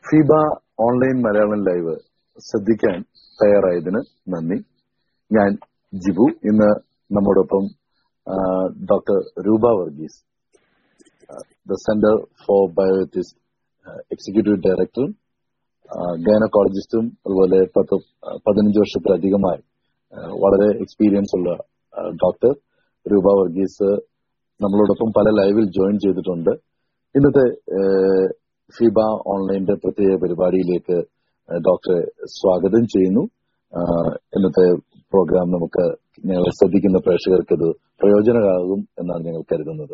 ഫിബ online Malayalam live ശ്രദ്ധിക്കാൻ തയ്യാറായതിന് നന്ദി ഞാൻ ജിബു ഇന്ന് നമ്മോടൊപ്പം doctor Roopa Varghese the centre for bioethics executive ഡയറക്ടറും ഗൈനക്കോളജിസ്റ്റും അതുപോലെ പത്ത് പതിനഞ്ച് വർഷത്തിലധികമായി വളരെ എക്സ്പീരിയൻസ് ഉള്ള ഡോക്ടർ രൂപ വർഗീസ് നമ്മളോടൊപ്പം പല ലൈവിൽ ജോയിൻ ചെയ്തിട്ടുണ്ട് ഇന്നത്തെ ഫിബ ഓൺലൈന്റെ പ്രത്യേക പരിപാടിയിലേക്ക് ഡോക്ടറെ സ്വാഗതം ചെയ്യുന്നു ഇന്നത്തെ പ്രോഗ്രാം നമുക്ക് ഞങ്ങളെ ശ്രദ്ധിക്കുന്ന പ്രേക്ഷകർക്ക് ഇത് പ്രയോജനമാകും എന്നാണ് ഞങ്ങൾ കരുതുന്നത്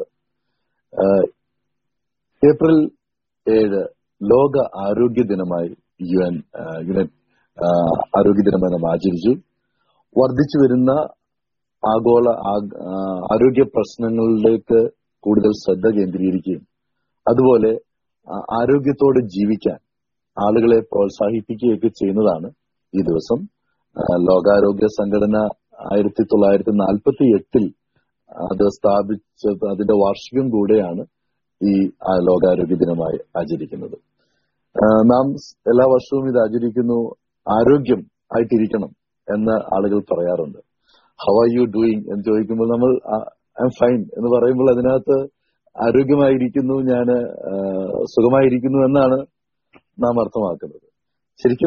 ഏപ്രിൽ ഏഴ് ലോക ആരോഗ്യ ദിനമായി യു എൻ യുനൈറ്റ് ആരോഗ്യ ദിനമായി നാം ആചരിച്ചു വർദ്ധിച്ചു വരുന്ന ആഗോള ആരോഗ്യ പ്രശ്നങ്ങളിലേക്ക് കൂടുതൽ ശ്രദ്ധ കേന്ദ്രീകരിക്കുകയും അതുപോലെ ആരോഗ്യത്തോടെ ജീവിക്കാൻ ആളുകളെ പ്രോത്സാഹിപ്പിക്കുകയൊക്കെ ചെയ്യുന്നതാണ് ഈ ദിവസം ലോകാരോഗ്യ സംഘടന ആയിരത്തി തൊള്ളായിരത്തി നാൽപ്പത്തി എട്ടിൽ അത് സ്ഥാപിച്ച അതിന്റെ വാർഷികം കൂടെയാണ് ഈ ലോകാരോഗ്യ ദിനമായി ആചരിക്കുന്നത് നാം എല്ലാ വർഷവും ഇത് ആചരിക്കുന്നു ആരോഗ്യം ആയിട്ടിരിക്കണം എന്ന് ആളുകൾ പറയാറുണ്ട് ഹൗ ആർ യു ഡൂയിങ് എന്ന് ചോദിക്കുമ്പോൾ നമ്മൾ ഐ എം ഫൈൻ എന്ന് പറയുമ്പോൾ അതിനകത്ത് ആരോഗ്യമായിരിക്കുന്നു ഞാൻ സുഖമായിരിക്കുന്നു എന്നാണ് നാം അർത്ഥമാക്കുന്നത് ശരിക്കും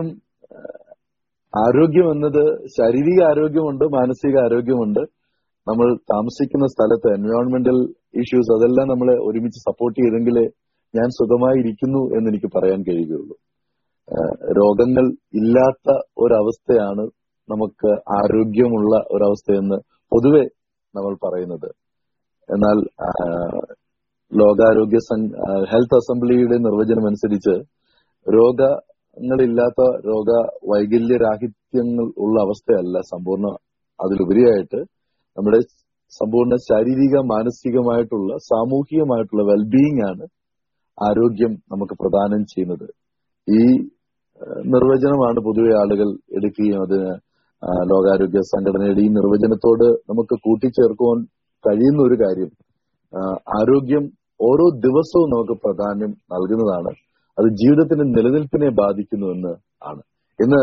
ആരോഗ്യം എന്നത് ശാരീരിക ആരോഗ്യമുണ്ട് മാനസിക ആരോഗ്യമുണ്ട് നമ്മൾ താമസിക്കുന്ന സ്ഥലത്ത് എൻവയോൺമെന്റൽ ഇഷ്യൂസ് അതെല്ലാം നമ്മളെ ഒരുമിച്ച് സപ്പോർട്ട് ചെയ്തെങ്കിലേ ഞാൻ സുഖമായിരിക്കുന്നു എന്ന് എനിക്ക് പറയാൻ കഴിയുകയുള്ളൂ രോഗങ്ങൾ ഇല്ലാത്ത ഒരവസ്ഥയാണ് നമുക്ക് ആരോഗ്യമുള്ള ഒരവസ്ഥയെന്ന് പൊതുവെ നമ്മൾ പറയുന്നത് എന്നാൽ ലോകാരോഗ്യ ഹെൽത്ത് അസംബ്ലിയുടെ നിർവചനം അനുസരിച്ച് രോഗങ്ങളില്ലാത്ത രോഗ വൈകല്യരാഹിത്യങ്ങൾ ഉള്ള അവസ്ഥയല്ല സമ്പൂർണ്ണ അതിലുപരിയായിട്ട് നമ്മുടെ സമ്പൂർണ്ണ ശാരീരിക മാനസികമായിട്ടുള്ള സാമൂഹികമായിട്ടുള്ള വെൽബീയിങ് ആണ് ആരോഗ്യം നമുക്ക് പ്രദാനം ചെയ്യുന്നത് ഈ നിർവചനമാണ് പൊതുവെ ആളുകൾ എടുക്കുകയും അതിന് ലോകാരോഗ്യ സംഘടനയുടെ ഈ നിർവചനത്തോട് നമുക്ക് കൂട്ടിച്ചേർക്കുവാൻ കഴിയുന്ന ഒരു കാര്യം ആരോഗ്യം ഓരോ ദിവസവും നമുക്ക് പ്രാധാന്യം നൽകുന്നതാണ് അത് ജീവിതത്തിന്റെ നിലനിൽപ്പിനെ ബാധിക്കുന്നുവെന്ന് ആണ് ഇന്ന്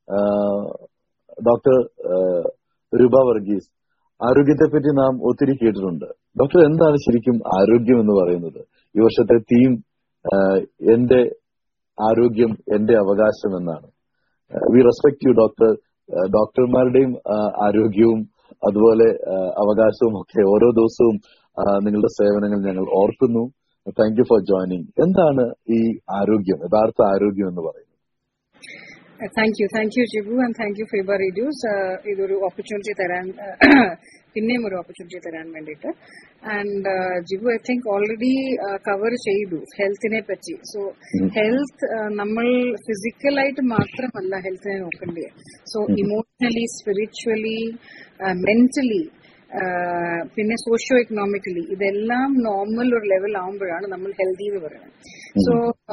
ഡോക്ടർ രൂപ വർഗീസ് ആരോഗ്യത്തെ പറ്റി നാം ഒത്തിരി കേട്ടിട്ടുണ്ട് ഡോക്ടർ എന്താണ് ശരിക്കും ആരോഗ്യം എന്ന് പറയുന്നത് ഈ വർഷത്തെ തീം എന്റെ ആരോഗ്യം എന്റെ അവകാശം എന്നാണ് വി റെസ്പെക്ട് യു ഡോക്ടർ ഡോക്ടർമാരുടെയും ആരോഗ്യവും അതുപോലെ അവകാശവും ഒക്കെ ഓരോ ദിവസവും നിങ്ങളുടെ സേവനങ്ങൾ ഞങ്ങൾ ഓർക്കുന്നു താങ്ക് യു ഫോർ ജോയിനിങ് എന്താണ് ഈ ആരോഗ്യം യഥാർത്ഥ ആരോഗ്യം എന്ന് പറയുന്നത് thank you thank you Jibu and thank you fibre radios ഇതൊരു ഓപ്പർച്യൂണിറ്റി തരാൻ പിന്നെയും ഒരു ഓപ്പർച്യൂണിറ്റി തരാൻ വേണ്ടിയിട്ട് and Jibu I think already cover ചെയ്തു ഹെൽത്തിനെ പറ്റി സോ ഹെൽത്ത് നമ്മൾ ഫിസിക്കലായിട്ട് മാത്രമല്ല ഹെൽത്തിനെ നോക്കേണ്ടത് സോ ഇമോഷണലി സ്പിരിച്വലി മെന്റലി പിന്നെ സോഷ്യോ എക്കണോമിക്കലി ഇതെല്ലാം നോർമൽ ഒരു ലെവൽ ആവുമ്പോഴാണ് നമ്മൾ ഹെൽത്തി എന്ന് പറയുന്നത് സോ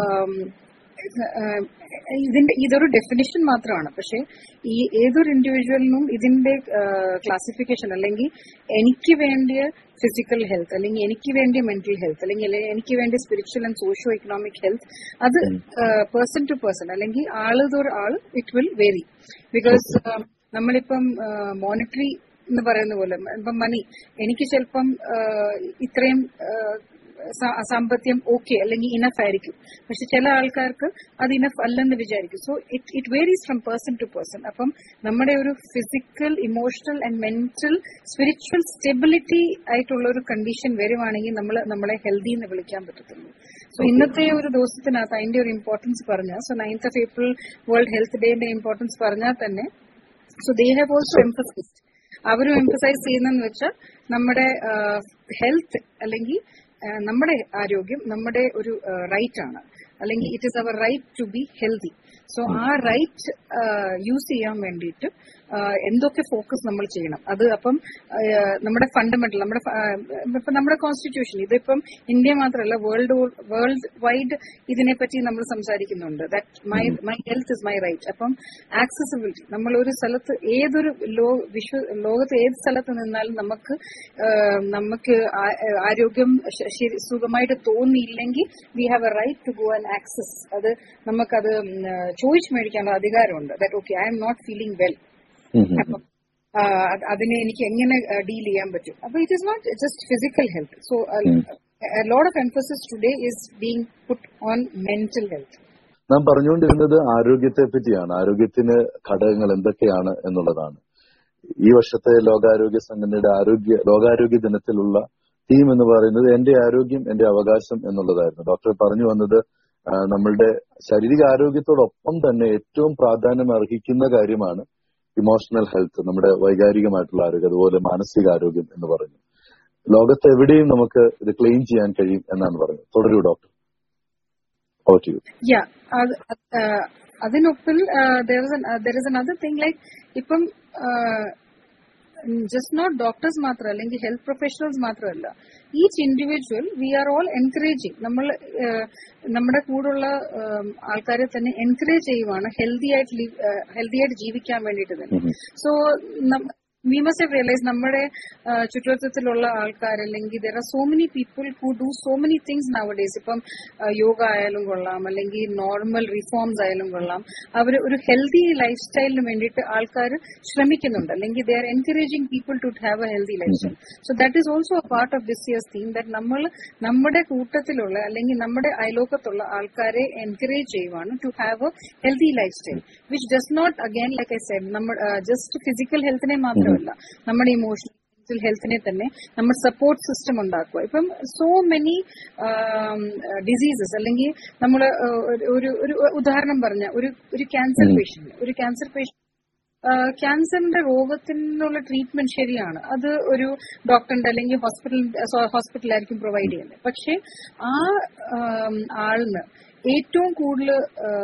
ഇതിന്റെ ഇതൊരു ഡെഫിനിഷൻ മാത്രമാണ് പക്ഷെ ഈ ഏതൊരു ഇൻഡിവിജ്വലിനും ഇതിന്റെ ക്ലാസിഫിക്കേഷൻ അല്ലെങ്കിൽ എനിക്ക് വേണ്ടിയ ഫിസിക്കൽ ഹെൽത്ത് അല്ലെങ്കിൽ എനിക്ക് വേണ്ടിയ മെന്റൽ ഹെൽത്ത് അല്ലെങ്കിൽ എനിക്ക് വേണ്ടിയ spiritual and socio economic health അത് പേഴ്സൺ ടു പേഴ്സൺ അല്ലെങ്കിൽ ആള് തോർ ആൾ ഇറ്റ് വിൽ വേരി ബിക്കോസ് നമ്മളിപ്പം മോണിറ്ററി എന്ന് പറയുന്ന പോലെ ഇപ്പം മണി എനിക്ക് ചിലപ്പം ഇത്രയും സാമ്പത്തികം ഓക്കെ അല്ലെങ്കിൽ ഇനഫ് ആയിരിക്കും പക്ഷെ ചില ആൾക്കാർക്ക് അത് ഇനഫ് അല്ലെന്ന് വിചാരിക്കും so it it varies from person to person അപ്പം നമ്മുടെ ഒരു physical emotional and mental spiritual stability ആയിട്ടുള്ള ഒരു കണ്ടീഷൻ വരുവാണെങ്കിൽ നമ്മൾ നമ്മളെ ഹെൽത്തി എന്ന് വിളിക്കാൻ പറ്റത്തുള്ളൂ സോ ഇന്നത്തെ ഒരു ദിവസത്തിനകത്ത് അതിന്റെ ഒരു ഇമ്പോർട്ടൻസ് പറഞ്ഞാൽ so ninth of April world health ഡേന്റെ ഇമ്പോർട്ടൻസ് പറഞ്ഞാൽ തന്നെ so they have also emphasized അവരും എംഫസൈസ് ചെയ്യുന്നതെന്ന് വെച്ചാൽ നമ്മുടെ ഹെൽത്ത് അല്ലെങ്കിൽ നമ്മുടെ ആരോഗ്യം നമ്മുടെ ഒരു റൈറ്റ് ആണ് അല്ലെങ്കിൽ it is our right to be healthy so ആ റൈറ്റ് യൂസ് ചെയ്യാൻ വേണ്ടിയിട്ട് എന്തൊക്കെ ഫോക്കസ് നമ്മൾ ചെയ്യണം അത് അപ്പം ആ, നമ്മുടെ ഫണ്ടമെന്റൽ നമ്മുടെ ഫ- ആ, ഇപ്പൊ നമ്മുടെ കോൺസ്റ്റിറ്റ്യൂഷൻ ഇതിപ്പം ഇന്ത്യ മാത്രമല്ല വേൾഡ് വേൾഡ് വൈഡ് ഇതിനെപ്പറ്റി നമ്മൾ സംസാരിക്കുന്നുണ്ട് that my my health is my right അപ്പം ആക്സസിബിലിറ്റി നമ്മൾ ഒരു സ്ഥലത്ത് ഏതൊരു ലോ വിശ്വ ലോകത്ത് ഏത് സ്ഥലത്ത് നിന്നാലും നമുക്ക് ആ, നമുക്ക് ആ- ആരോഗ്യം ശ- ശരി- സുഖമായിട്ട് തോന്നിയില്ലെങ്കിൽ we have a right to go and access അത് നമുക്കത് ഉം, ആ, ചോദിച്ചു മേടിക്കാനുള്ള അധികാരമുണ്ട് that okay I am not feeling well ഉം, ഉം, അപ്പം ആ, അത് അതിനെ എനിക്ക് എങ്ങനെ ഡീൽ ചെയ്യാൻ പറ്റും അപ്പൊ it is not just physical health so lot of emphasis today is being put on mental health നാം പറഞ്ഞുകൊണ്ടിരുന്നത് ആരോഗ്യത്തെ പറ്റിയാണ് ആരോഗ്യത്തിന് ഘടകങ്ങൾ എന്തൊക്കെയാണ് എന്നുള്ളതാണ് ഈ വർഷത്തെ ലോകാരോഗ്യ സംഘടനയുടെ ആരോഗ്യ ലോകാരോഗ്യ ദിനത്തിലുള്ള തീം എന്ന് പറയുന്നത് എന്റെ ആരോഗ്യം എന്റെ അവകാശം എന്നുള്ളതായിരുന്നു ഡോക്ടർ പറഞ്ഞു വന്നത് ആ, നമ്മളുടെ ശാരീരിക ആരോഗ്യത്തോടൊപ്പം തന്നെ ഏറ്റവും പ്രാധാന്യം അർഹിക്കുന്ന കാര്യമാണ് ഇമോഷണൽ ഹെൽത്ത് നമ്മുടെ വൈകാരികമായിട്ടുള്ള ആരോഗ്യം അതുപോലെ മാനസിക ആരോഗ്യം എന്ന് പറഞ്ഞു ലോകത്ത് എവിടെയും നമുക്ക് ഇത് ക്ലെയിം ചെയ്യാൻ കഴിയും എന്നാണ് പറഞ്ഞത് തുടരൂ doctor oh to you yeah അത് ആ, അതിനൊപ്പിൽ there is another thing like ഇപ്പം ജസ്റ്റ് നോട്ട് ഡോക്ടേഴ്സ് മാത്രം അല്ലെങ്കിൽ ഹെൽത്ത് പ്രൊഫഷണൽസ് മാത്രമല്ല each individual we are all encouraging നമ്മൾ നമ്മുടെ കൂടെയുള്ള ആൾക്കാരെ തന്നെ എൻകറേജ് ചെയ്യുവാണ് ഹെൽത്തി ആയിട്ട് ഹെൽത്തി ആയിട്ട് ജീവിക്കാൻ വേണ്ടിയിട്ട് തന്നെ so we must have realize നമ്മുടെ ആ, ചുറ്റുവട്ടത്തിലുള്ള ആൾക്കാർ അല്ലെങ്കിൽ there are so many people who do so many things nowadays ഇപ്പം ആ, യോഗ ആയാലും കൊള്ളാം അല്ലെങ്കിൽ നോർമൽ റിഫോംസ് ആയാലും കൊള്ളാം അവർ ഒരു ഹെൽത്തി ലൈഫ് സ്റ്റൈലിന് വേണ്ടിയിട്ട് ആൾക്കാർ ശ്രമിക്കുന്നുണ്ട് അല്ലെങ്കിൽ they are encouraging people to have a healthy lifestyle so that is also a part of this year's theme that നമ്മൾ നമ്മുടെ കൂട്ടത്തിലുള്ള അല്ലെങ്കിൽ നമ്മുടെ അയലോക്കത്തുള്ള ആൾക്കാരെ എൻകറേജ് ചെയ്യുവാണ് to have a healthy lifestyle which does not again like I said നമ്മൾ just physical ഹെൽത്തിനെ മാത്രമല്ല നമ്മുടെ ഇമോഷണൽ മെന്റൽ ഹെൽത്തിനെ തന്നെ നമ്മൾ സപ്പോർട്ട് സിസ്റ്റം ഉണ്ടാക്കുക ഇപ്പം സോ മെനി ഡിസീസസ് അല്ലെങ്കിൽ നമ്മൾ ഒരു ഒരു ഉദാഹരണം പറഞ്ഞ ഒരു ഒരു ക്യാൻസർ പേഷ്യന്റ് ഒരു ക്യാൻസർ പേഷ്യന്റ് ക്യാൻസറിന്റെ രോഗത്തിനുള്ള ട്രീറ്റ്മെന്റ് ശരിയാണ് അത് ഒരു ഡോക്ടറിന്റെ അല്ലെങ്കിൽ ഹോസ്പിറ്റൽ ഹോസ്പിറ്റലായിരിക്കും പ്രൊവൈഡ് ചെയ്യുന്നത് പക്ഷെ ആ ആം, ആളിന് ഏറ്റവും കൂടുതൽ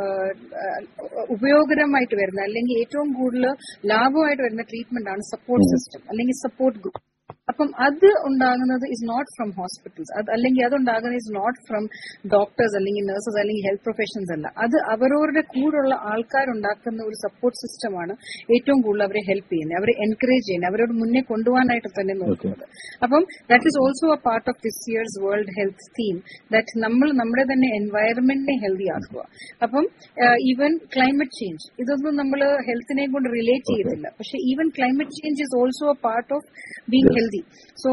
ഉപയോഗകരമായിട്ട് വരുന്ന അല്ലെങ്കിൽ ഏറ്റവും കൂടുതൽ ലാഭമായിട്ട് വരുന്ന ട്രീറ്റ്മെന്റ് ആണ് സപ്പോർട്ട് സിസ്റ്റം അല്ലെങ്കിൽ സപ്പോർട്ട് ഗ്രൂപ്പ് അപ്പം അത് ഉണ്ടാകുന്നത് ഇസ് നോട്ട് ഫ്രം ഹോസ്പിറ്റൽസ് അത് അല്ലെങ്കിൽ അത് ഉണ്ടാകുന്നത് ഇസ് നോട്ട് ഫ്രം ഡോക്ടേഴ്സ് അല്ലെങ്കിൽ നഴ്സസ് അല്ലെങ്കിൽ ഹെൽത്ത് പ്രൊഫഷൻസ് അല്ല അത് അവരവരുടെ കൂടെയുള്ള ആൾക്കാരുണ്ടാക്കുന്ന ഒരു സപ്പോർട്ട് സിസ്റ്റമാണ് ഏറ്റവും കൂടുതൽ അവരെ ഹെൽപ്പ് ചെയ്യുന്നത് അവരെ എൻകറേജ് ചെയ്യുന്നത് അവരോട് മുന്നേ കൊണ്ടുപോകാനായിട്ട് തന്നെ നോക്കുന്നത് അപ്പം that is also a part of this year's world health theme that നമ്മൾ നമ്മുടെ തന്നെ എൻവയറമെന്റിനെ ഹെൽത്തി ആക്കുക അപ്പം ഈവൻ ക്ലൈമറ്റ് ചേഞ്ച് ഇതൊന്നും നമ്മൾ ഹെൽത്തിനെ കൊണ്ട് റിലേറ്റ് ചെയ്യത്തില്ല പക്ഷെ even climate change is also a part of being healthy so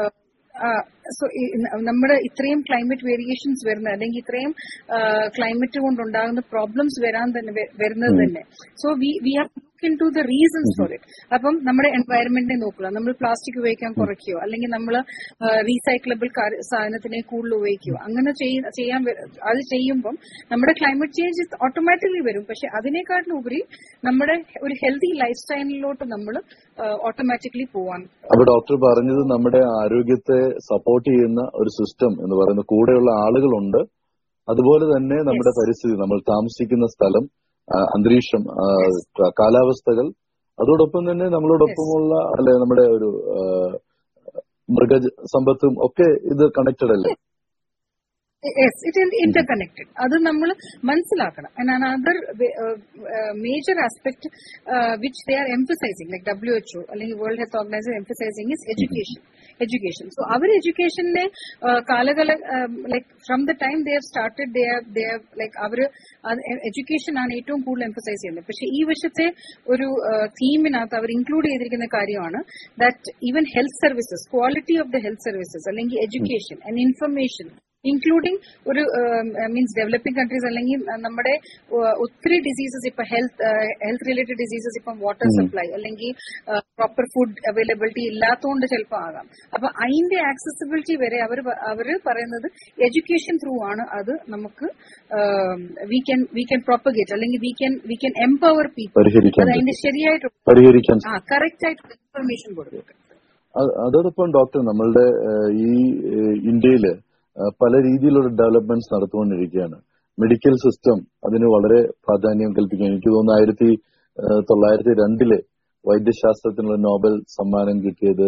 so നമ്മുടെ ഇത്രയും ക്ലൈമറ്റ് വേരിയേഷൻസ് വരുന്ന അല്ലെങ്കിൽ ഇത്രയും ക്ലൈമറ്റ് കൊണ്ടുണ്ടാകുന്ന പ്രോബ്ലംസ് വരാൻ തന്നെ വ- വരുന്നത് തന്നെ so we we have look into the reasons for it അപ്പം നമ്മുടെ എൻവയറമെന്റിനെ നോക്കുക നമ്മൾ പ്ലാസ്റ്റിക് ഉപയോഗിക്കാൻ കുറയ്ക്കുകയോ അല്ലെങ്കിൽ നമ്മൾ റീസൈക്ലബിൾ സാധനത്തിനെ കൂടുതൽ ഉപയോഗിക്കുകയോ അങ്ങനെ ചെയ്യ- ചെയ്യാൻ വ- അത് ചെയ്യുമ്പം നമ്മുടെ ക്ലൈമറ്റ് ചേഞ്ച് ഓട്ടോമാറ്റിക്കലി വരും പക്ഷെ അതിനെക്കാട്ടിലും ഉപരി നമ്മുടെ ഒരു ഹെൽത്തി ലൈഫ് സ്റ്റൈലിലോട്ട് നമ്മൾ ഓട്ടോമാറ്റിക്കലി പോവാൻ അപ്പൊ ഡോക്ടർ പറഞ്ഞത് നമ്മുടെ ആരോഗ്യത്തെ സപ്പോർട്ട് ചെയ്യുന്ന ഒരു സിസ്റ്റം എന്ന് പറയുന്ന കൂടെയുള്ള ആളുകളുണ്ട് അതുപോലെ തന്നെ നമ്മുടെ പരിസ്ഥിതി നമ്മൾ താമസിക്കുന്ന സ്ഥലം ആ, അന്തരീക്ഷം ആ, ക- കാലാവസ്ഥകൾ അതോടൊപ്പം തന്നെ നമ്മളോടൊപ്പമുള്ള അല്ലെ നമ്മുടെ ഒരു ആ, മൃഗ സമ്പത്തും ഒക്കെ ഇത് കണക്റ്റഡ് അല്ലേ യെസ് ഇറ്റ് ഇസ് ഇന്റർകണക്റ്റഡ് അത് നമ്മൾ മനസ്സിലാക്കണം and another major aspect which they are emphasizing like W H O അല്ലെങ്കിൽ world health organization emphasizing is education education so അവർ എഡ്യൂക്കേഷന്റെ കാലകാല like from the time they have started they they like അവർ education ആണ് ഏറ്റവും കൂടുതൽ എംഫസൈസ് ചെയ്യുന്നത് പക്ഷെ ഈ വർഷത്തെ ഒരു തീമിനകത്ത് അവർ ഇൻക്ലൂഡ് ചെയ്തിരിക്കുന്ന കാര്യമാണ് that even health services quality of the health services അല്ലെങ്കിൽ എഡ്യൂക്കേഷൻ ആൻഡ് ഇൻഫർമേഷൻ ഇൻക്ലൂഡിംഗ് ഒരു മീൻസ് ഡെവലപ്പിംഗ് കൺട്രീസ് അല്ലെങ്കിൽ uh, നമ്മുടെ uh, ഒത്തിരി ഡിസീസസ് ഇപ്പൊ ഹെൽത്ത് ഹെൽത്ത് റിലേറ്റഡ് ഡിസീസസ് ഇപ്പം വാട്ടർ സപ്ലൈ അല്ലെങ്കിൽ പ്രോപ്പർ ഫുഡ് അവൈലബിലിറ്റി ഇല്ലാത്തതുകൊണ്ട് ചിലപ്പോൾ ആകാം അപ്പൊ അതിന്റെ ആക്സസിബിലിറ്റി വരെ അവർ അവര് പറയുന്നത് എഡ്യൂക്കേഷൻ ത്രൂ ആണ് അത് നമുക്ക് we can we can propagate അല്ലെങ്കിൽ we can we can empower people പരിഹരിക്കാൻ അത് അതിന്റെ പറ്റും ശരിയായിട്ട് പരിഹരിക്കാൻ ആ കറക്റ്റ് ആയിട്ട് ഇൻഫർമേഷൻ കൊടുക്കുക അ- അതോടൊപ്പം ഡോക്ടർ നമ്മളുടെ ഏഹ്, ഈ ഏഹ്, ഇന്ത്യയില് ഏഹ്, പല രീതിയിലുള്ള ഡെവലപ്മെന്റ്സ് നടത്തുകൊണ്ടിരിക്കുകയാണ് മെഡിക്കൽ സിസ്റ്റം അതിന് വളരെ പ്രാധാന്യം കൽപ്പിക്കാൻ എനിക്ക് തോന്നുന്നു ആയിരത്തി ഏഹ്, തൊള്ളായിരത്തി രണ്ടില് വൈദ്യശാസ്ത്രത്തിനുള്ള നോബൽ സമ്മാനം കിട്ടിയത്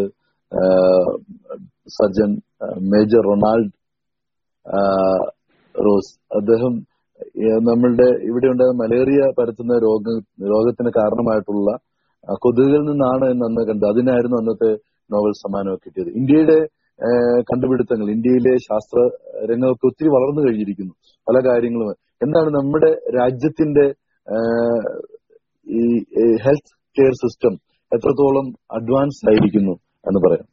സർജൻ മേജർ റൊണാൾഡ് ആ, റോസ് അദ്ദേഹം ഏ, നമ്മളുടെ ഇവിടെ ഉണ്ടായ മലേറിയ പരത്തുന്ന രോഗ രോഗത്തിന് കാരണമായിട്ടുള്ള ആ, കൊതുകുകളിൽ നിന്നാണ് എന്ന് അന്ന് കണ്ടത് അതിനായിരുന്നു അന്നത്തെ നോബൽ സമ്മാനം കിട്ടിയത് ഇന്ത്യയുടെ ഏ, കണ്ടുപിടുത്തങ്ങൾ ഇന്ത്യയിലെ ശാസ്ത്ര രംഗമൊക്കെ ഒത്തിരി വളർന്നു കഴിഞ്ഞിരിക്കുന്നു പല കാര്യങ്ങളും എന്താണ് നമ്മുടെ രാജ്യത്തിന്റെ ഏ, ഈ ഹെൽത്ത് കെയർ സിസ്റ്റം എത്രത്തോളം അഡ്വാൻസ്ഡ് ആയിരിക്കുന്നു എന്ന് പറയാം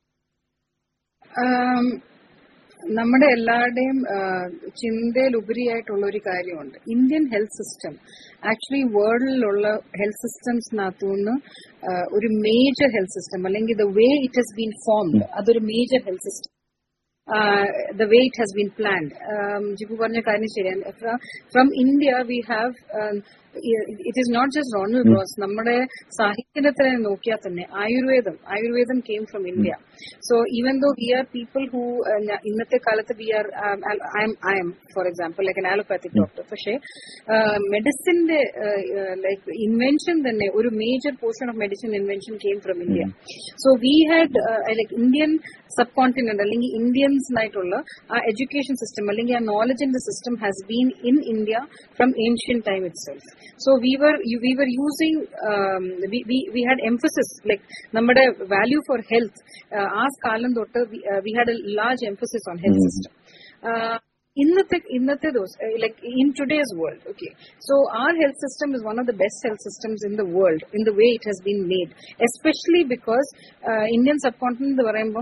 ആം, നമ്മുടെ എല്ലാവരുടെയും ആ, ചിന്തയിൽ ഉപരിയായിട്ടുള്ള ഒരു കാര്യമുണ്ട് ഇന്ത്യൻ ഹെൽത്ത് സിസ്റ്റം ആക്ച്വലി വേൾഡിലുള്ള ഹെൽത്ത് സിസ്റ്റംസിനകത്തുനിന്ന് ഒരു മേജർ ഹെൽത്ത് സിസ്റ്റം അല്ലെങ്കിൽ the way it has been formed അതൊരു major health system the way it has been planned Jibu പറഞ്ഞ കാര്യം ശരിയാണ് from India we have it is not just Ronald Ross നമ്മുടെ സാഹിത്യത്തിനെ നോക്കിയാൽ തന്നെ Ayurveda Ayurveda came from India so even though we are people who ഇന്നത്തെ കാലത്ത് we are I am I M four example like an allopathic doctor പക്ഷേ മെഡിസിന്റെ like invention തന്നെ ഒരു major portion of medicine invention came from India so we had like Indian subcontinent അല്ലെങ്കിൽ ഇന്ത്യൻസിനായിട്ടുള്ള ആ education system അല്ലെങ്കിൽ ആ നോളജിന്റെ system has been in India from ancient time itself so we were we were using we had emphasis like നമ്മുടെ value for health ആ കാലം തൊട്ട് we had a large emphasis on health system ഇന്നത്തെ ഇന്നത്തെ ദിവസം like in today's world okay so our health system is one of the best health systems in the world in the way it has been made especially because Indian subcontinent എന്ന് പറയുമ്പം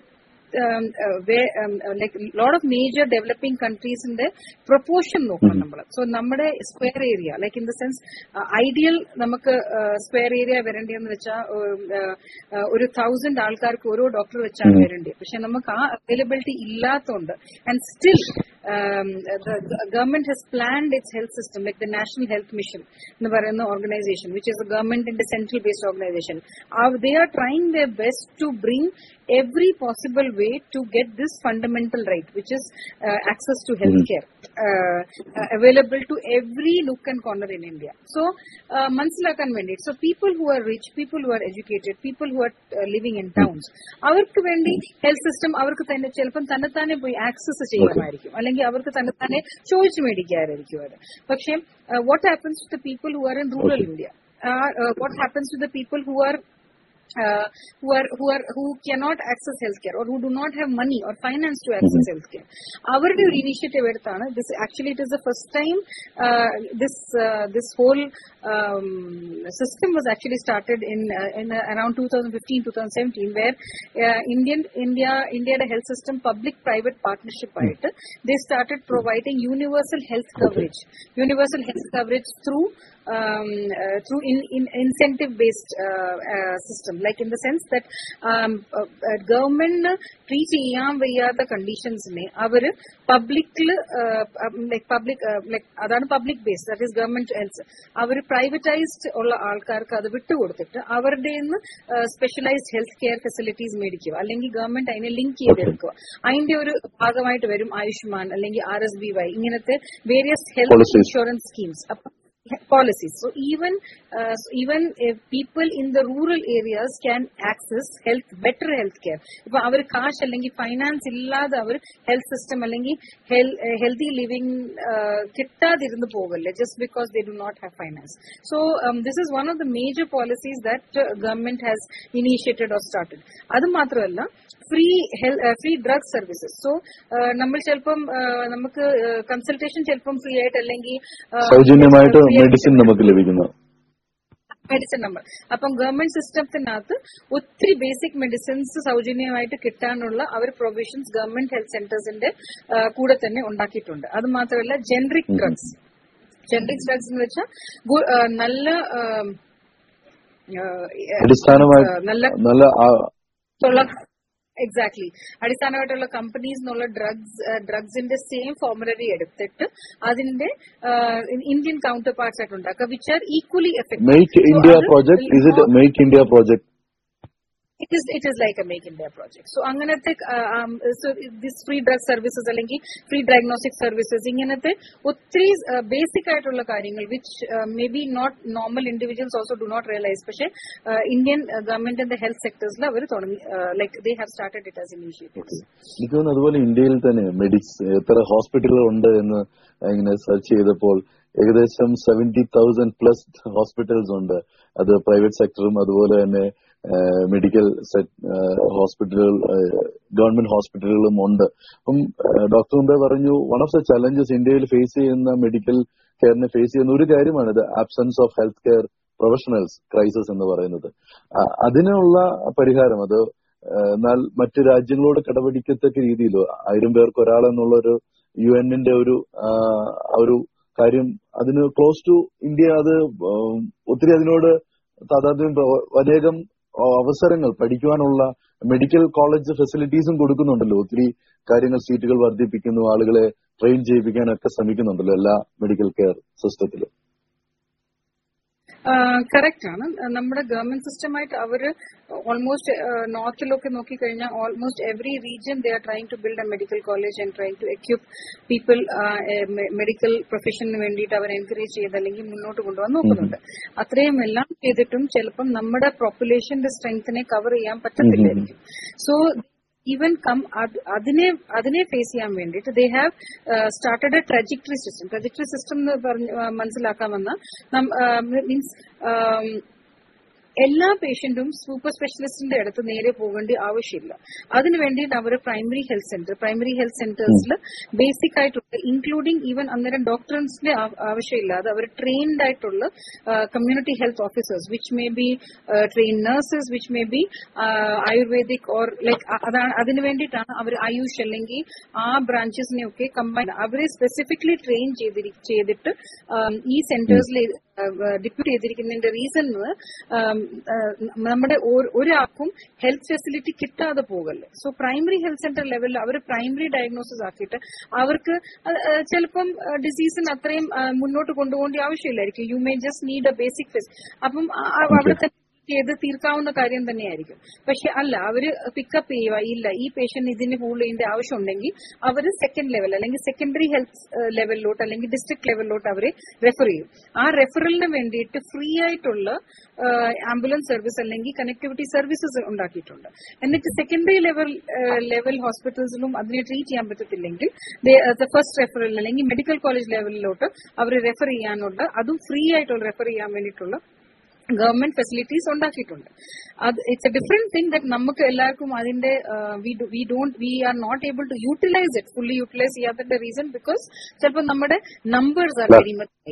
like lot of major developing കൺട്രീസിന്റെ proportion നോക്കണം നമ്മൾ സോ നമ്മുടെ square area like in the sense ideal നമുക്ക് square area വരേണ്ടതെന്ന് വെച്ചാൽ ഒരു തൗസൻഡ് ആൾക്കാർക്ക് ഓരോ ഡോക്ടർ വെച്ചാണ് വരേണ്ടത് പക്ഷെ നമുക്ക് ആ അവൈലബിലിറ്റി ഇല്ലാത്തതുകൊണ്ട് and still government has planned its health system like the national health mission എന്ന് പറയുന്ന ഓർഗനൈസേഷൻ വിച്ച് ഇസ് ഗവൺമെന്റിന്റെ central based organization they are trying the best to bring every possible way to get this fundamental right, which is uh, access to healthcare, uh, uh, available to every nook and corner in India. So, മനസ്സിലാക്കാൻ വേണ്ടി so people who are rich, people who are educated, people who are uh, living in towns, അവർക്ക് വേണ്ടി health system അവർക്ക് തന്നെ ചിലപ്പം തന്നെത്താനെ പോയി access ചെയ്യാമായിരിക്കും അല്ലെങ്കിൽ അവർക്ക് തന്നെത്താനെ ചോദിച്ചു മേടിക്കാമായിരിക്കും അത് പക്ഷേ what happens to the people who are in rural India what happens to the people who are uh, who are who are who cannot access healthcare or who do not have money or finance to access healthcare. അവരുടെ ഒരു initiative എടുത്താണ് this actually it is the first time this this whole system was actually started in uh, in uh, around 2015 2017 where uh, indian india india's health system public private partnership ആയിട്ട് they started providing universal health coverage universal health coverage through um, uh, through in, in incentive based uh, uh, system like in the sense that um, uh, uh, government treat ചെയ്യാൻ വയ്യാത്ത കണ്ടീഷൻസിനെ അവര് പബ്ലിക്കില് like public like അതാണ് public base that is government health അവർ privatized ഉള്ള ആൾക്കാർക്ക് അത് വിട്ടുകൊടുത്തിട്ട് അവരുടെ നിന്ന് സ്പെഷ്യലൈസ്ഡ് ഹെൽത്ത് കെയർ ഫെസിലിറ്റീസ് മേടിക്കുക അല്ലെങ്കിൽ ഗവൺമെന്റ് അതിനെ ലിങ്ക് ചെയ്തെടുക്കുക അതിന്റെ ഒരു ഭാഗമായിട്ട് വരും ആയുഷ്മാൻ അല്ലെങ്കിൽ ആർ എസ് ബി വൈ ഇങ്ങനത്തെ various health Policies. Insurance schemes policies. So even uh, so even if people in the rural areas can access health better health care. ഇപ്പൊ അവർ കാശ് അല്ലെങ്കിൽ ഫൈനാൻസ് ഇല്ലാതെ അവർ ഹെൽത്ത് സിസ്റ്റം അല്ലെങ്കിൽ ഹെൽത്തി ലിവിംഗ് കിട്ടാതിരുന്ന് പോകല്ലേ just because they do not have finance so this is one of the major policies that government has initiated or started അത് മാത്രമല്ല free free drug services so നമ്മൾ ചിലപ്പം uh, നമുക്ക് consultation ചിലപ്പം free ആയിട്ട് അല്ലെങ്കിൽ uh, സൗജന്യമായിട്ട് free ആയിട്ട് മെഡിസിൻ നമുക്ക് ലഭിക്കുന്നു മെഡിസിൻ നമ്പർ അപ്പം ഗവൺമെന്റ് സിസ്റ്റത്തിനകത്ത് ഒത്തിരി ബേസിക് മെഡിസിൻസ് സൗജന്യമായിട്ട് കിട്ടാനുള്ള അവർ പ്രൊവിഷൻസ് ഗവൺമെന്റ് ഹെൽത്ത് സെന്റേഴ്സിന്റെ ആ, കൂടെ തന്നെ ഉണ്ടാക്കിയിട്ടുണ്ട് അത് മാത്രമല്ല ജനറിക് ഡ്രഗ്സ് ജനറിക് ഡ്രഗ്സ് എന്ന് വെച്ചാൽ ഗു- ആ, നല്ല ആ, ആ, അടിസ്ഥാനമായിട്ട് ആ, നല്ല നല്ല ആ- ഉള്ള എക്സാക്ട്ലി അടിസ്ഥാനമായിട്ടുള്ള കമ്പനീസ് എന്നുള്ള ഡ്രഗ്സ് ഡ്രഗ്സിന്റെ സെയിം ഫോർമുലറി എടുത്തിട്ട് അതിന്റെ ഇന്ത്യൻ കൗണ്ടർ പാർട്സ് ആയിട്ട് ഉണ്ടാക്കുക which are equally effective make India project is it make India project it is it is like a make India project so അങ്ങനത്തെ so this free drug services അല്ലെങ്കിൽ free diagnostic services ഇങ്ങനത്തെ ഒത്തിരി basic ആയിട്ടുള്ള കാര്യങ്ങൾ which may be not normal individuals also do not realize പക്ഷേ Indian ഗവൺമെന്റിന്റെ health സെക്ടേഴ്സിൽ അവർ തുടങ്ങി ലൈക്ക് they have started it as initiatives എനിക്ക് തോന്നുന്നു അതുപോലെ ഇന്ത്യയിൽ തന്നെ മെഡിക്സ് എത്ര ഹോസ്പിറ്റലുകൾ ഉണ്ട് എന്ന് ഇങ്ങനെ സെർച്ച് ചെയ്തപ്പോൾ ഏകദേശം സെവന്റി തൗസൻഡ് പ്ലസ് ഹോസ്പിറ്റൽസ് ഉണ്ട് അത് പ്രൈവറ്റ് സെക്ടറും അതുപോലെ തന്നെ മെഡിക്കൽ ഹോസ്പിറ്റലുകൾ ഗവൺമെന്റ് ഹോസ്പിറ്റലുകളും ഉണ്ട് അപ്പം ഡോക്ടർ മുമ്പേ പറഞ്ഞു വൺ ഓഫ് ദ ചലഞ്ചസ് ഇന്ത്യയിൽ ഫേസ് ചെയ്യുന്ന മെഡിക്കൽ കെയറിനെ ഫേസ് ചെയ്യുന്ന ഒരു കാര്യമാണ് ഇത് absence of health care professionals crisis എന്ന് പറയുന്നത് അതിനുള്ള പരിഹാരം അത് എന്നാൽ മറ്റു രാജ്യങ്ങളോട് കടപിടിക്കത്തക്ക രീതിയിൽ ആയിരം പേർക്ക് ഒരാൾ എന്നുള്ളൊരു യു എന്നിന്റെ ഒരു ഒരു കാര്യം അതിന് ക്ലോസ് ടു ഇന്ത്യ അത് ഒത്തിരി അതിനോട് താതാത്മ്യം അനേകം അവസരങ്ങൾ പഠിക്കുവാനുള്ള മെഡിക്കൽ കോളേജ് ഫെസിലിറ്റീസും കൊടുക്കുന്നുണ്ടല്ലോ ഒത്തിരി കാര്യങ്ങൾ സീറ്റുകൾ വർദ്ധിപ്പിക്കുന്നു ആളുകളെ ട്രെയിൻ ചെയ്യിപ്പിക്കാനൊക്കെ ശ്രമിക്കുന്നുണ്ടല്ലോ എല്ലാ മെഡിക്കൽ കെയർ സിസ്റ്റത്തിലും കറക്റ്റ് ആണ് നമ്മുടെ ഗവൺമെന്റ് സിസ്റ്റമായിട്ട് അവർ ഓൾമോസ്റ്റ് നോർത്തിലൊക്കെ നോക്കിക്കഴിഞ്ഞാൽ almost every region they are trying to build a medical college and trying to equip people medical പ്രൊഫഷന് വേണ്ടിയിട്ട് അവർ എൻകറേജ് ചെയ്ത് അല്ലെങ്കിൽ മുന്നോട്ട് കൊണ്ടുപോകാൻ നോക്കുന്നുണ്ട് അത്രയും എല്ലാം ചെയ്തിട്ടും ചിലപ്പം നമ്മുടെ പോപ്പുലേഷന്റെ സ്ട്രെങ്തിനെ കവർ ചെയ്യാൻ പറ്റത്തില്ലായിരിക്കും സോ ഈവൻ കം അതിനെ അതിനെ ഫേസ് ചെയ്യാൻ വേണ്ടിയിട്ട് they have started a trajectory system trajectory system എന്ന് പറഞ്ഞ് മനസ്സിലാക്കാമെന്ന മീൻസ് എല്ലാ പേഷ്യന്റും സൂപ്പർ സ്പെഷ്യലിസ്റ്റിന്റെ അടുത്ത് നേരെ പോകേണ്ട ആവശ്യമില്ല അതിനു വേണ്ടിയിട്ട് അവർ primary health centre primary health സെന്റേഴ്സിൽ ബേസിക് ആയിട്ടുള്ള ഇൻക്ലൂഡിംഗ് ഈവൻ അന്നേരം ഡോക്ടേഴ്സിന്റെ ആവശ്യമില്ലാതെ അവർ ട്രെയിൻഡ് ആയിട്ടുള്ള community health officers which may be train nurses which may be Ayurvedic or like അതാണ് അതിനു വേണ്ടിയിട്ടാണ് അവർ ആയുഷ് അല്ലെങ്കിൽ ആ ബ്രാഞ്ചസിനെ ഒക്കെ കമ്പൈൻ അവരെ സ്പെസിഫിക്കലി ട്രെയിൻ ചെയ്തിട്ട് ഈ സെന്റേഴ്സിൽ ഡിപ്യൂട്ട് ചെയ്തിരിക്കുന്നതിന്റെ റീസൺ നമ്മുടെ ഒരാൾക്കും ഹെൽത്ത് ഫെസിലിറ്റി കിട്ടാതെ പോകല്ലേ സോ പ്രൈമറി ഹെൽത്ത് സെന്റർ ലെവലിൽ അവർ പ്രൈമറി ഡയഗ്നോസിസ് ആക്കിയിട്ട് അവർക്ക് ചിലപ്പം ഡിസീസിന് അത്രയും മുന്നോട്ട് കൊണ്ടുപോകേണ്ട ആവശ്യമില്ലായിരിക്കും you may just need a basic phase അപ്പം അവിടെ തന്നെ ചെയ്ത് തീർക്കാവുന്ന കാര്യം തന്നെയായിരിക്കും പക്ഷെ അല്ല അവര് പിക്കപ്പ് ചെയ്യുക ഇല്ല ഈ പേഷ്യന്റ് ഇതിന് കൂടുതൽ ഇതിന്റെ ആവശ്യമുണ്ടെങ്കിൽ അവർ സെക്കൻഡ് ലെവൽ അല്ലെങ്കിൽ സെക്കൻഡറി ഹെൽത്ത് ലെവലിലോട്ട് അല്ലെങ്കിൽ ഡിസ്ട്രിക്ട് ലെവലിലോട്ട് അവരെ റെഫർ ചെയ്യും ആ റെഫറലിന് വേണ്ടിയിട്ട് ഫ്രീ ആയിട്ടുള്ള ആംബുലൻസ് സർവീസ് അല്ലെങ്കിൽ കണക്ടിവിറ്റി സർവീസസ് ഉണ്ടാക്കിയിട്ടുണ്ട് എന്നിട്ട് സെക്കൻഡറി ലെവൽ ലെവൽ ഹോസ്പിറ്റൽസിലും അതിനെ ട്രീറ്റ് ചെയ്യാൻ പറ്റത്തില്ലെങ്കിൽ ഫസ്റ്റ് റെഫറൽ അല്ലെങ്കിൽ മെഡിക്കൽ കോളേജ് ലെവലിലോട്ട് അവർ റെഫർ ചെയ്യാനുള്ള അതും ഫ്രീ ആയിട്ടുള്ള റെഫർ ചെയ്യാൻ വേണ്ടിയിട്ടുള്ള ഗവൺമെന്റ് ഫെസിലിറ്റീസ് ഉണ്ടാക്കിയിട്ടുണ്ട് അത് it's a different thing that നമുക്ക് എല്ലാവർക്കും അതിന്റെ we don't we are not able to utilise it fully utilise ചെയ്യാത്തതിന്റെ റീസൺ ബിക്കോസ് ചിലപ്പോൾ നമ്മുടെ നമ്പേഴ്സ് ആർ വെരി മച്ച്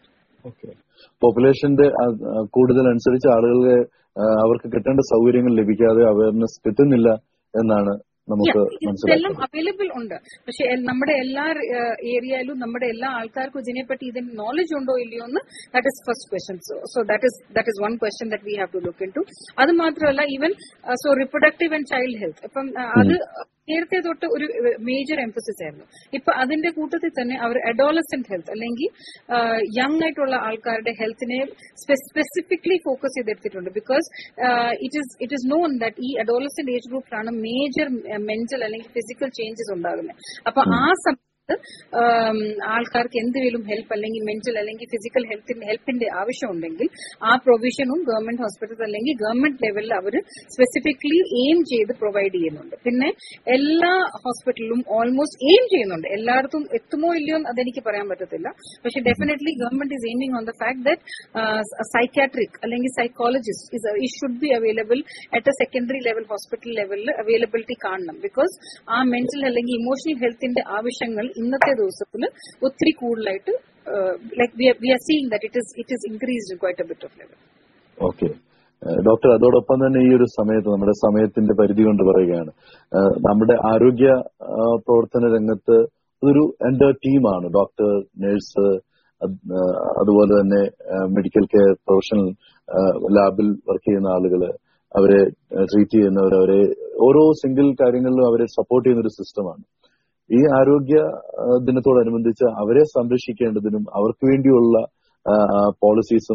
പോപ്പുലേഷന്റെ കൂടുതൽ അനുസരിച്ച് ആളുകളെ അവർക്ക് കിട്ടേണ്ട സൗകര്യങ്ങൾ ലഭിക്കാതെ അവയർനെസ് കിട്ടുന്നില്ല എന്നാണ് നമുക്ക് ഇതെല്ലാം അവൈലബിൾ ഉണ്ട് പക്ഷെ നമ്മുടെ എല്ലാ ഏരിയയിലും നമ്മുടെ എല്ലാ ആൾക്കാർക്കും ഇതിനെപ്പറ്റി ഇതിന് നോളജ് ഉണ്ടോ ഇല്ലയോ എന്ന് that is first question so that is that is one question that we have to look into അത് മാത്രമല്ല even so reproductive and child health ഇപ്പം അത് നേരത്തെ തൊട്ട് ഒരു മേജർ എംഫസിസ് ആയിരുന്നു ഇപ്പൊ അതിന്റെ കൂട്ടത്തിൽ തന്നെ അവർ അഡോളസെന്റ് ഹെൽത്ത് അല്ലെങ്കിൽ യങ് ആയിട്ടുള്ള ആൾക്കാരുടെ ഹെൽത്തിനെ സ്പെസിഫിക്കലി ഫോക്കസ് ചെയ്തെടുത്തിട്ടുണ്ട് because it is it is known that ഈ അഡോളസെന്റ് ഏജ് ഗ്രൂപ്പിലാണ് മേജർ മെന്റൽ അല്ലെങ്കിൽ ഫിസിക്കൽ ചേഞ്ചസ് ഉണ്ടാകുന്നത് അപ്പൊ ആ സമയത്ത് ആൾക്കാർക്ക് എന്തെങ്കിലും ഹെൽപ്പ് അല്ലെങ്കിൽ മെന്റൽ അല്ലെങ്കിൽ ഫിസിക്കൽ ഹെൽത്തിന്റെ ഹെൽപ്പിന്റെ ആവശ്യമുണ്ടെങ്കിൽ ആ പ്രൊവിഷനും ഗവൺമെന്റ് ഹോസ്പിറ്റൽസ് അല്ലെങ്കിൽ ഗവൺമെന്റ് ലെവലിൽ അവർ സ്പെസിഫിക്കലി എയിം ചെയ്ത് പ്രൊവൈഡ് ചെയ്യുന്നുണ്ട് പിന്നെ എല്ലാ ഹോസ്പിറ്റലിലും ഓൾമോസ്റ്റ് എയിം ചെയ്യുന്നുണ്ട് എല്ലായിടത്തും എത്തുമോ ഇല്ലയോ അതെനിക്ക് പറയാൻ പറ്റത്തില്ല പക്ഷെ definitely government is aiming on the fact that psychiatric അല്ലെങ്കിൽ psychologist is it should be available at a secondary level hospital ലെവലിൽ അവൈലബിലിറ്റി കാണണം ബിക്കോസ് ആ മെന്റൽ അല്ലെങ്കിൽ ഇമോഷണൽ ഹെൽത്തിന്റെ ആവശ്യങ്ങൾ ഇന്നത്തെ ദിവസത്തിൽ ഒത്തിരി കൂടുതലായിട്ട് like we are seeing that it is it is increased quite a bit of level okay doctor അതോടൊപ്പം തന്നെ ഈ ഒരു സമയത്ത് നമ്മുടെ സമയത്തിന്റെ പരിധി കൊണ്ട് പറയുകയാണ് നമ്മുടെ ആരോഗ്യ പ്രവർത്തന രംഗത്ത് ഒരു എന്റെ ടീമാണ് ഡോക്ടർ നഴ്സ് അതുപോലെ തന്നെ മെഡിക്കൽ കെയർ പ്രൊഫഷണൽ ലാബിൽ വർക്ക് ചെയ്യുന്ന ആളുകള് അവരെ ട്രീറ്റ് ചെയ്യുന്നവർ അവരെ ഓരോ സിംഗിൾ കാര്യങ്ങളിലും അവരെ സപ്പോർട്ട് ചെയ്യുന്ന ഒരു സിസ്റ്റമാണ് ഈ ആരോഗ്യ ദിനത്തോടനുബന്ധിച്ച് അവരെ സംരക്ഷിക്കേണ്ടതിനും അവർക്ക് വേണ്ടിയുള്ള പോളിസീസും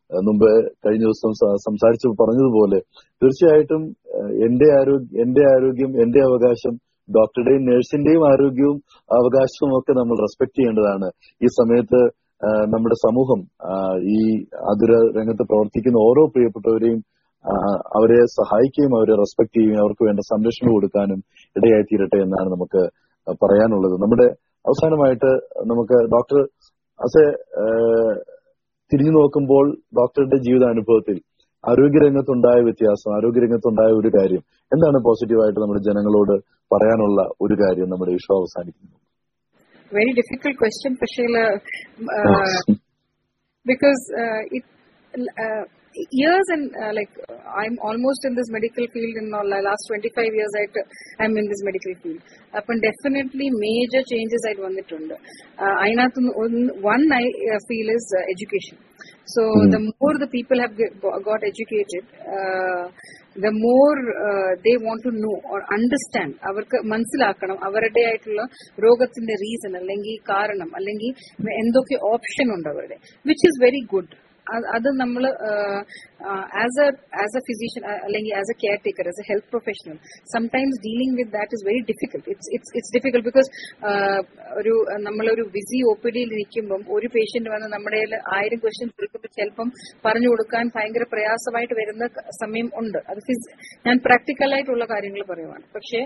ഏഹ് മുമ്പ് കഴിഞ്ഞ ദിവസം സ- സംസാരിച്ച് പറഞ്ഞതുപോലെ തീർച്ചയായിട്ടും ഏഹ് എന്റെ ആരോഗ്യം എന്റെ ആരോഗ്യം എന്റെ അവകാശം ഡോക്ടറുടെയും നഴ്സിന്റെയും ആരോഗ്യവും അവകാശവും ഒക്കെ നമ്മൾ റെസ്പെക്ട് ചെയ്യേണ്ടതാണ് ഈ സമയത്ത് ആഹ് നമ്മുടെ സമൂഹം ആഹ് ഈ ആതുര രംഗത്ത് പ്രവർത്തിക്കുന്ന ഓരോ പ്രിയപ്പെട്ടവരെയും ആഹ് അവരെ സഹായിക്കുകയും അവരെ റെസ്പെക്ട് ചെയ്യുകയും അവർക്ക് വേണ്ട സംരക്ഷണം കൊടുക്കാനും ഇടയായി തീരട്ടെ എന്നാണ് നമുക്ക് പറയാനുള്ളത് നമ്മുടെ അവസാനമായിട്ട് നമുക്ക് ഡോക്ടർ അസെ തിരിഞ്ഞു നോക്കുമ്പോൾ ഡോക്ടറുടെ ജീവിതാനുഭവത്തിൽ ആരോഗ്യരംഗത്തുണ്ടായ വ്യത്യാസം ആരോഗ്യരംഗത്തുണ്ടായ ഒരു കാര്യം എന്താണ് പോസിറ്റീവായിട്ട് നമ്മുടെ ജനങ്ങളോട് പറയാനുള്ള ഒരു കാര്യം നമ്മുടെ ഈ ഷോ അവസാനിക്കുന്നു വെരി ഡിഫിക്കൽട്ട് ക്വസ്റ്റ്യൻ പക്ഷേ because uh, it uh, years and uh, like uh, I'm almost in this medical field in the last 25 years I I'm in this medical field അപ്പം ഡെഫിനറ്റ്ലി മേജർ ചേഞ്ചസ് ആയിട്ട് വന്നിട്ടുണ്ട് അതിനകത്ത് one I feel is education so the more the people have got educated the more they want to know or understand അവർക്ക് മനസ്സിലാക്കണം അവരുടെ ആയിട്ടുള്ള രോഗത്തിന്റെ reason അല്ലെങ്കിൽ കാരണം അല്ലെങ്കിൽ എന്തൊക്കെ ഓപ്ഷൻ ഉണ്ട് അവരുടെ വിച്ച് ഇസ് വെരി ഗുഡ് അത് നമ്മൾ as a as a physician അല്ലെങ്കിൽ as a caretaker as a health professional sometimes dealing with that is very difficult it's it's it's difficult because ഒരു നമ്മളൊരു ബിസി ഒ പി ഡിയിൽ ഇരിക്കുമ്പം ഒരു patient വന്ന് നമ്മുടെ ആയിരം ക്വസ്റ്റ്യൻസ് എടുക്കുമ്പോൾ ചിലപ്പം പറഞ്ഞു കൊടുക്കാൻ ഭയങ്കര പ്രയാസമായിട്ട് വരുന്ന സമയം ഉണ്ട് അത് ഞാൻ പ്രാക്ടിക്കൽ ആയിട്ടുള്ള കാര്യങ്ങൾ പറയുവാണ് പക്ഷേ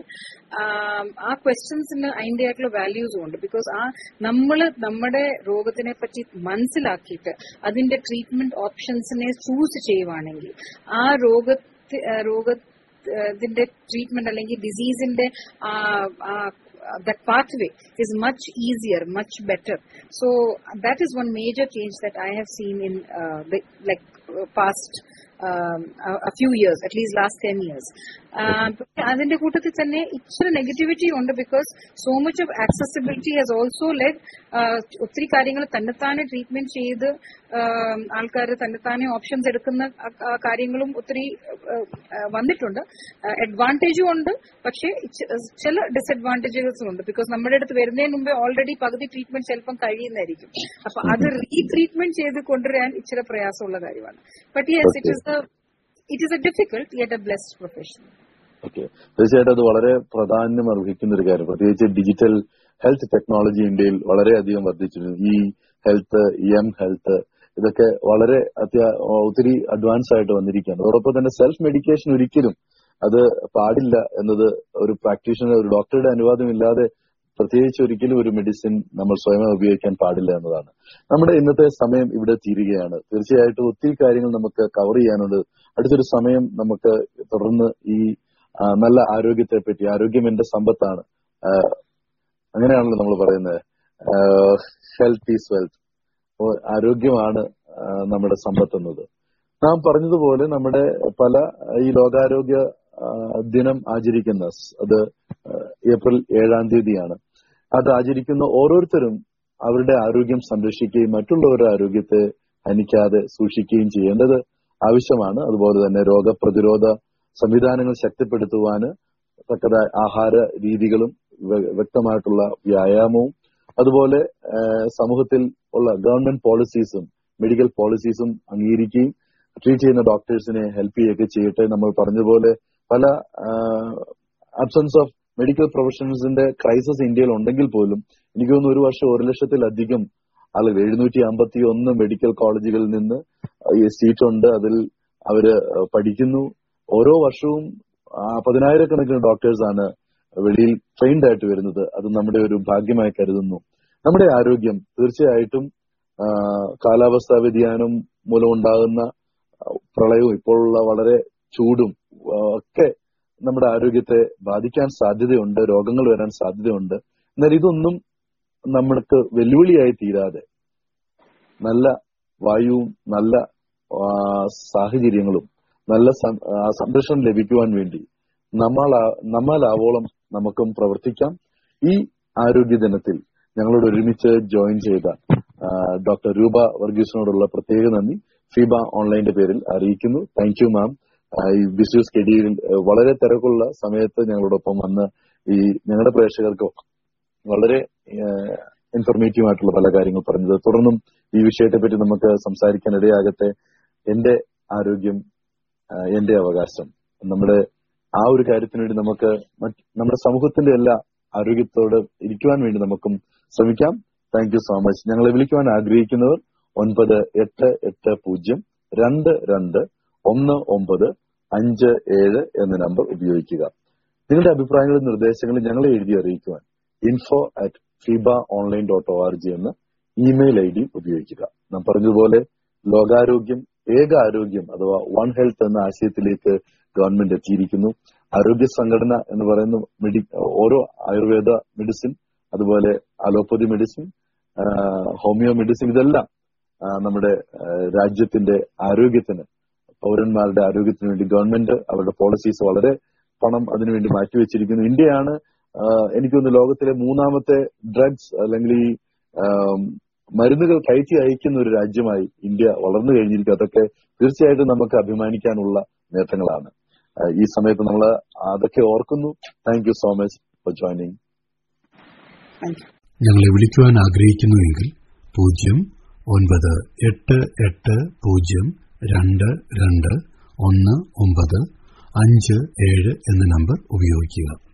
ആ ക്വസ്റ്റ്യൻസിന് അതിന്റെ ആയിട്ടുള്ള വാല്യൂസും ഉണ്ട് ബിക്കോസ് ആ നമ്മൾ നമ്മുടെ രോഗത്തിനെ പറ്റി മനസ്സിലാക്കിയിട്ട് അതിന്റെ ട്രീറ്റ്മെന്റ് ഓപ്ഷൻസിനെ ചൂസ് ചെയ്യുവാണെങ്കിൽ ആ രോഗത്തെ രോഗത്തിന്റെ ട്രീറ്റ്മെന്റ് അല്ലെങ്കിൽ ഡിസീസിന്റെ that pathway is much easier, much better. So that is one major change that I have seen in uh, the like uh, past um, a, a few years, at least last 10 years. അതിന്റെ കൂട്ടത്തിൽ തന്നെ ഇച്ചിരി negativity ഉണ്ട് because so much of accessibility has also led ഒത്തിരി കാര്യങ്ങൾ തന്നെത്താനെ treatment ചെയ്ത് ആൾക്കാർ തന്നെത്താനെ options എടുക്കുന്ന കാര്യങ്ങളും ഒത്തിരി വന്നിട്ടുണ്ട് അഡ്വാൻറ്റേജും ഉണ്ട് പക്ഷേ ചില ഡിസഡ്വാൻറ്റേജസും ഉണ്ട് ബിക്കോസ് നമ്മുടെ അടുത്ത് വരുന്നതിന് മുമ്പേ ഓൾറെഡി പകുതി ട്രീറ്റ്മെന്റ് ചിലപ്പം കഴിയുന്നതായിരിക്കും അപ്പൊ അത് റീ ട്രീറ്റ്മെന്റ് ചെയ്ത് കൊണ്ടുവരാൻ ഇച്ചിരി പ്രയാസമുള്ള കാര്യമാണ് but yes it is it is a difficult yet a blessed profession okay തീർച്ചയായിട്ടും അത് വളരെ പ്രാധാന്യം അർഹിക്കുന്ന ഒരു കാര്യം പ്രത്യേകിച്ച് ഡിജിറ്റൽ ഹെൽത്ത് ടെക്നോളജി ഇന്ത്യയിൽ വളരെയധികം വർദ്ധിച്ചിട്ടുണ്ട് ഈ ഹെൽത്ത് എം ഹെൽത്ത് ഇതൊക്കെ വളരെ അത്യാ ഒത്തിരി അഡ്വാൻസ് ആയിട്ട് വന്നിരിക്കുകയാണ് അതോടൊപ്പം തന്നെ സെൽഫ് മെഡിക്കേഷൻ ഒരിക്കലും അത് പാടില്ല എന്നത് ഒരു പ്രാക്ടീഷണർ ഒരു ഡോക്ടറുടെ അനുവാദം ഇല്ലാതെ പ്രത്യേകിച്ച് ഒരിക്കലും ഒരു മെഡിസിൻ നമ്മൾ സ്വയം ഉപയോഗിക്കാൻ പാടില്ല എന്നതാണ് നമ്മുടെ ഇന്നത്തെ സമയം ഇവിടെ തീരുകയാണ് തീർച്ചയായിട്ടും ഒത്തിരി കാര്യങ്ങൾ നമുക്ക് കവർ ചെയ്യാനുണ്ട് അടുത്തൊരു സമയം നമുക്ക് തുടർന്ന് ഈ നല്ല ആരോഗ്യത്തെ പറ്റി ആരോഗ്യം എന്റെ സമ്പത്താണ് അങ്ങനെയാണല്ലോ നമ്മൾ പറയുന്നത് ഹെൽത്ത് ഈസ് വെൽത്ത് ആരോഗ്യമാണ് നമ്മുടെ സമ്പത്ത് എന്നത് നാം പറഞ്ഞതുപോലെ നമ്മുടെ പല ഈ ലോകാരോഗ്യ ദിനം ആചരിക്കുന്ന അത് ഏപ്രിൽ ഏഴാം തീയതിയാണ് അത് ആചരിക്കുന്ന ഓരോരുത്തരും അവരുടെ ആരോഗ്യം സംരക്ഷിക്കുകയും മറ്റുള്ളവരുടെ ആരോഗ്യത്തെ ഹനിക്കാതെ സൂക്ഷിക്കുകയും ചെയ്യേണ്ടത് ആവശ്യമാണ് അതുപോലെ തന്നെ രോഗപ്രതിരോധ സംവിധാനങ്ങൾ ശക്തിപ്പെടുത്തുവാന് തക്കതായ ആഹാര രീതികളും വ്യക്തമായിട്ടുള്ള വ്യായാമവും അതുപോലെ സമൂഹത്തിൽ ഉള്ള ഗവൺമെന്റ് പോളിസീസും മെഡിക്കൽ പോളിസീസും അംഗീകരിക്കുകയും ട്രീറ്റ് ചെയ്യുന്ന ഡോക്ടേഴ്സിനെ ഹെൽപ്പ് ചെയ്യുകയൊക്കെ ചെയ്യട്ടെ നമ്മൾ പറഞ്ഞതുപോലെ പല അബ്സൻസ് ഓഫ് മെഡിക്കൽ പ്രൊഫഷണൽസിന്റെ ക്രൈസിസ് ഇന്ത്യയിൽ ഉണ്ടെങ്കിൽ പോലും എനിക്ക് തോന്നുന്നു ഒരു വർഷം ഒരു ലക്ഷത്തിലധികം ആളുകൾ എഴുന്നൂറ്റി അമ്പത്തി ഒന്ന് മെഡിക്കൽ കോളേജുകളിൽ നിന്ന് സീറ്റ് ഉണ്ട് അതിൽ അവര് പഠിക്കുന്നു ഓരോ വർഷവും പതിനായിരക്കണക്കിന് ഡോക്ടേഴ്സ് ആണ് വെളിയിൽ ട്രെയിൻഡ് ആയിട്ട് വരുന്നത് അത് നമ്മുടെ ഒരു ഭാഗ്യമായി കരുതുന്നു നമ്മുടെ ആരോഗ്യം തീർച്ചയായിട്ടും കാലാവസ്ഥാ വ്യതിയാനം മൂലമുണ്ടാകുന്ന പ്രളയവും ഇപ്പോഴുള്ള വളരെ ചൂടും ഒക്കെ നമ്മുടെ ആരോഗ്യത്തെ ബാധിക്കാൻ സാധ്യതയുണ്ട് രോഗങ്ങൾ വരാൻ സാധ്യതയുണ്ട് എന്നാൽ ഇതൊന്നും നമ്മൾക്ക് വെല്ലുവിളിയായി തീരാതെ നല്ല വായുവും നല്ല സാഹചര്യങ്ങളും നല്ല സംരക്ഷണം ലഭിക്കുവാൻ വേണ്ടി നമ്മൾ നമ്മളാവോളം നമുക്കും പ്രവർത്തിക്കാം ഈ ആരോഗ്യ ദിനത്തിൽ ഞങ്ങളോട് ഒരുമിച്ച് ജോയിൻ ചെയ്ത ഡോക്ടർ രൂപ വർഗീസിനോടുള്ള പ്രത്യേക നന്ദി ഫീബ ഓൺലൈന്റെ പേരിൽ അറിയിക്കുന്നു താങ്ക് യു മാം ഈ ബിസി സ്കെഡ്യൂളിൽ വളരെ തിരക്കുള്ള സമയത്ത് ഞങ്ങളോടൊപ്പം വന്ന് ഈ ഞങ്ങളുടെ പ്രേക്ഷകർക്ക് വളരെ ഇൻഫർമേറ്റീവ് ആയിട്ടുള്ള പല കാര്യങ്ങൾ പറഞ്ഞത് തുടർന്നും ഈ വിഷയത്തെ പറ്റി നമുക്ക് സംസാരിക്കാൻ ഇടയാകട്ടെ എന്റെ ആരോഗ്യം ആ, എന്റെ അവകാശം നമ്മുടെ ആ ഒരു കാര്യത്തിന് വേണ്ടി നമുക്ക് മറ്റ് നമ്മുടെ സമൂഹത്തിന്റെ എല്ലാ ആരോഗ്യത്തോടെ ഇരിക്കുവാൻ വേണ്ടി നമുക്കും ശ്രമിക്കാം താങ്ക് യു സോ മച്ച് ഞങ്ങളെ വിളിക്കുവാൻ ആഗ്രഹിക്കുന്നവർ ഒൻപത് എട്ട് എട്ട് പൂജ്യം രണ്ട് രണ്ട് ഒന്ന് ഒമ്പത് അഞ്ച് ഏഴ് എന്ന നമ്പർ ഉപയോഗിക്കുക നിങ്ങളുടെ അഭിപ്രായങ്ങളും നിർദ്ദേശങ്ങളും ഞങ്ങളെ എഴുതി അറിയിക്കുവാൻ info at feba online dot O R G എന്ന ഇമെയിൽ ഐ ഡി ഉപയോഗിക്കുക നാം പറഞ്ഞതുപോലെ ലോകാരോഗ്യം ഏക ആരോഗ്യം അഥവാ വൺ ഹെൽത്ത് എന്ന ആശയത്തിലേക്ക് ഗവൺമെന്റ് എത്തിയിരിക്കുന്നു ആരോഗ്യ സംഘടന എന്ന് പറയുന്ന മെഡി ഓരോ ആയുർവേദ മെഡിസിൻ അതുപോലെ അലോപ്പതി മെഡിസിൻ ആ, ഹോമിയോ മെഡിസിൻ ഇതെല്ലാം ആ, നമ്മുടെ ആ, രാജ്യത്തിന്റെ ആരോഗ്യത്തിന് പൗരന്മാരുടെ ആരോഗ്യത്തിന് വേണ്ടി ഗവൺമെന്റ് അവരുടെ പോളിസീസ് വളരെ പണം അതിനുവേണ്ടി മാറ്റിവെച്ചിരിക്കുന്നു ഇന്ത്യയാണ് ആ, എനിക്ക് തോന്നുന്നു ലോകത്തിലെ മൂന്നാമത്തെ ഡ്രഗ്സ് അല്ലെങ്കിൽ ഈ ആം, മരുന്നുകൾ കയറ്റി അയക്കുന്ന ഒരു രാജ്യമായി ഇന്ത്യ വളർന്നു കഴിഞ്ഞിരിക്കും അതൊക്കെ തീർച്ചയായിട്ടും നമുക്ക് അഭിമാനിക്കാനുള്ള നേട്ടങ്ങളാണ് ആ, ഈ സമയത്ത് നമ്മൾ അതൊക്കെ ഓർക്കുന്നു thank you so much for joining thank you ഞങ്ങളെ വിളിക്കുവാൻ ആഗ്രഹിക്കുന്നുവെങ്കിൽ പൂജ്യം ഒൻപത് എട്ട് എട്ട് പൂജ്യം രണ്ട് രണ്ട് ഒന്ന് ഒമ്പത് അഞ്ച് ഏഴ് എന്ന നമ്പർ ഉപയോഗിക്കുക